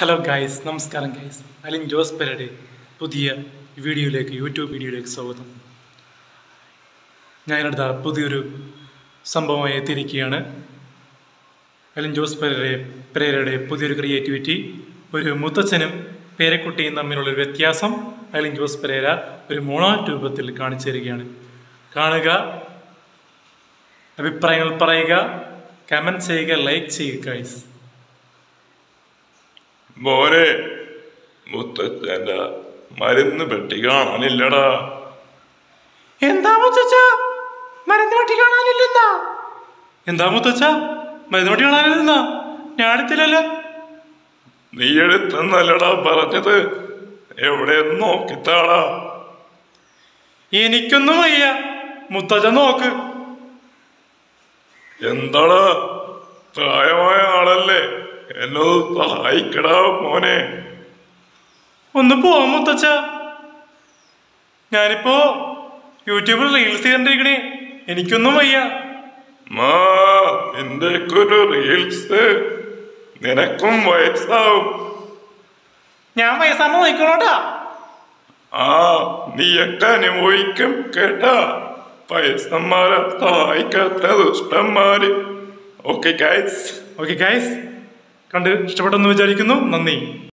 hello guys നമസ്കാരം guys Alin Jose പെരയുടെ പുതിയ വീഡിയോയിലേക്ക് യൂട്യൂബ് വീഡിയോയിലേക്ക് സ്വാഗതം ഞാനിടുത്ത പുതിയൊരു സംഭവമായി എത്തിയിരിക്കുകയാണ് അലിൻ ജോസ് പെരയുടെ പെരയുടെ പുതിയൊരു ക്രിയേറ്റിവിറ്റി ഒരു മുത്തച്ഛനും പേരക്കുട്ടിയും തമ്മിലുള്ള വ്യത്യാസം അലിൻ ജോസ് പെരേര ഒരു മോണോ രൂപത്തിൽ കാണിച്ചു തരികയാണ് കാണുക അഭിപ്രായങ്ങൾ പറയുക കമൻറ്റ് ചെയ്യുക ലൈക്ക് ചെയ്യുക ഗൈസ് മോനെ മുത്തച്ഛൻ്റെ മരുന്ന് പെട്ടി കാണാനില്ലടാ എന്താ മുത്തച്ഛ മരുന്ന് പട്ടി കാണാനില്ലെന്നാ എന്താ മുത്തച്ഛ മരുന്ന് പട്ടി കാണാനില്ലെന്നാ ഞാനെത്തില്ലല്ലോ നീ എടുത്തെന്നല്ലടാ പറഞ്ഞത് എവിടെ നോക്കിത്താടാ എനിക്കൊന്നും വയ്യ മുത്തച്ഛ നോക്ക് എന്താടാ പ്രായമായ ആളല്ലേ എന്നോട് സഹായിക്കടാ മോനെ ഒന്ന് പോവാം മുത്തച്ഛ ഞാനിപ്പോ യൂട്യൂബിൽ റീൽസ് ചെയ്തിരിക്കണേ എനിക്കൊന്നും വയ്യ മാ നിന്റെ ഒരു റീൽസ് നിനക്കും വയസ്സാവും ഞാൻ വയസ്സാകുമ്പോ നോക്കണോട്ടാ ആ നീയൊക്കെ അനുഭവിക്കും കേട്ടാ വയസ്സന്മാരെ സഹായിക്കാത്ത ദുഷ്ടന്മാര് ഓക്കെ ഗൈസ് ഓക്കെ ഗൈസ് കണ്ട് ഇഷ്ടപ്പെട്ടെന്ന് വിചാരിക്കുന്നു നന്ദി